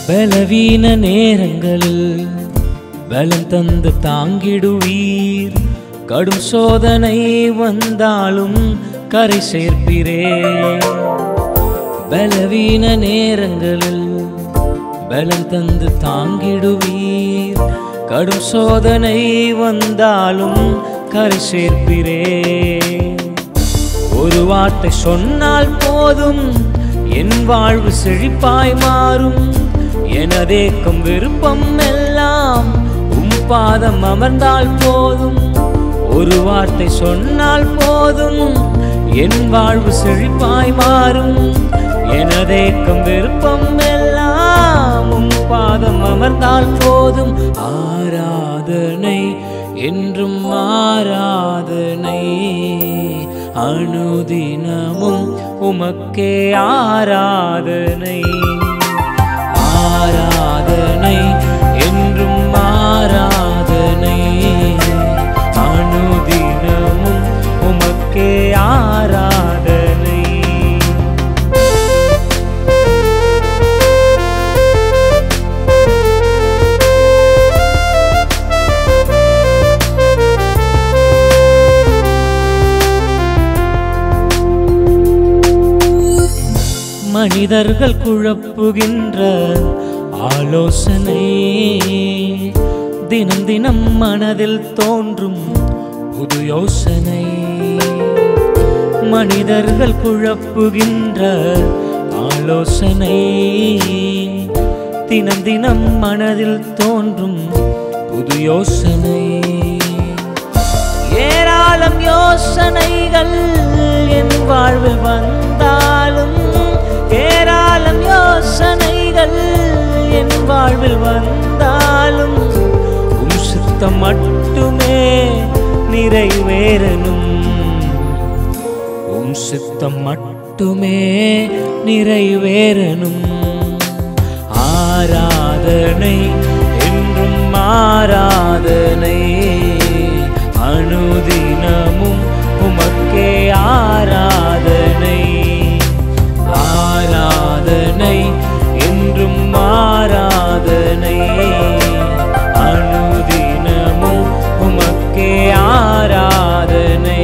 பலவீன நேரங்களில் பலம் தந்து தாங்கிடுவீர் கடும் சோதனை வந்தாலும் கரை சேர்ப்பிரே பலவீன நேரங்களில் பலம் தந்து தாங்கிடுவீர் கடும் சோதனை வந்தாலும் கரை சேர்ப்பிரே ஒரு வார்த்தை சொன்னால் போதும் என் வாழ்வு செழிப்பாய் மாறும் எனதேக்கம் விருப்பம் எல்லாம் உம் பாதம் அமர்ந்தால் போதும் ஒரு வார்த்தை சொன்னால் போதும் என் வாழ்வு செழிப்பாய் மாறும் எனதேக்கம் விருப்பம் எல்லாம் உம் பாதம் அமர்ந்தால் போதும் ஆராதனை என்றும் ஆராதனை அனுதினமும் உமக்கே ஆராதனை ஆராதனை என்றும் ஆராதனை அனுதினமும் உமக்கே ஆராதனை மனிதர்கள் குழப்புகின்ற ஆலோசனை தினம் தினம் மனதில் தோன்றும் புது யோசனை மனிதர்கள் குழப்புகின்ற ஆலோசனை தினம் தினம் மனதில் தோன்றும் புது யோசனை ஏராளம் யோசனைகள் என் வாழ்வில் வந்தாலும் ஏராளம் யோசனைகள் என் வாழ்வில் வந்தாலும் உம் சித்தம் மட்டுமே நிறைவேறணும் உம் சித்தம் மட்டுமே நிறைவேறணும் ஆராதனை என்றும் ஆராதனை அனுதினமும் உமக்கே ஆராதனை ஆராதனை என்றும் ஆராதனை அனுதினமும் உமக்கே ஆராதனை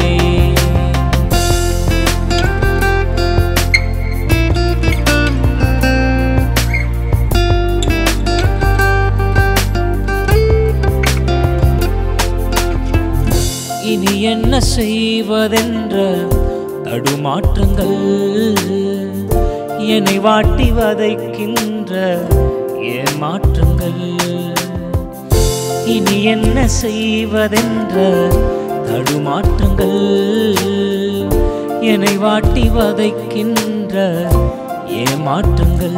இனி என்ன செய்வதென்ற தடுமாற்றங்கள் என்னை வாட்டி வதைக்கின்ற ஏமாற்றங்கள் இனி என்ன செய்வதென்ற தடுமாற்றங்கள் என்னை வாட்டி வதைக்கின்ற ஏமாற்றங்கள்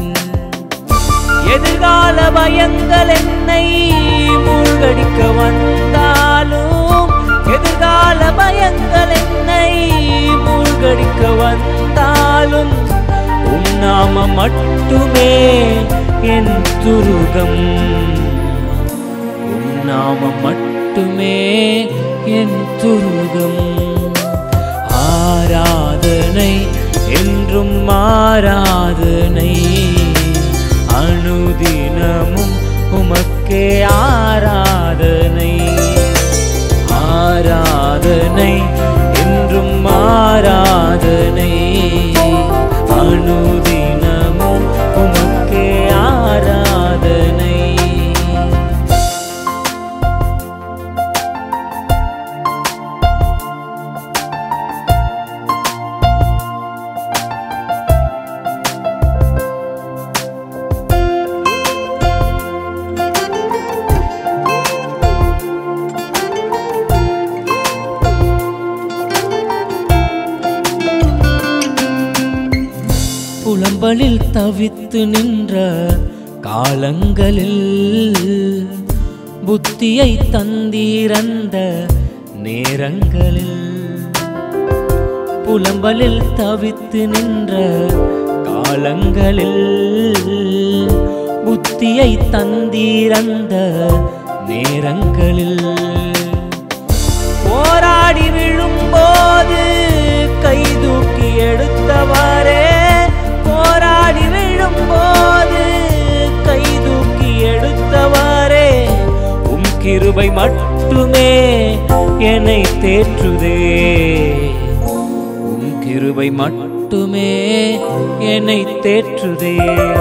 எதிர்கால பயங்கள் என்னை மூழ்கடிக்க வந்தாலும் எதிர்கால பயங்கள் என்னை மூழ்கடிக்க வந்தாலும் உம் நாமம் மட்டுமே என் துருகம் உம் நாமம் மட்டுமே என் துருகம் ஆராதனை என்றும் ஆராதனை அனுதினமும் உமக்கே ஆராதனை ஆராதனை என்றும் ஆராதனை அனுதினமும் உமக்கே ஆராதனை புலம்பலில் தவித்து நின்ற காலங்களில் புத்தியை தந்தீரந்த நேரங்களில் புலம்பலில் தவித்து நின்ற காலங்களில் புத்தியை தந்தீரந்த நேரங்களில் போராடி விழும்போது கை தூக்கி எடுத்தவரே போராடி விழும்போது கிருபை மட்டுமே என்னை தேற்றுதே உம் கிருபை மட்டுமே என்னை தேற்றுதே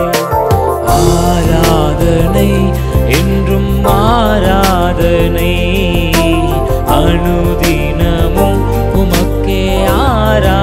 ஆராதனை என்றும் ஆராதனை அனுதினமும் உமக்கே ஆரா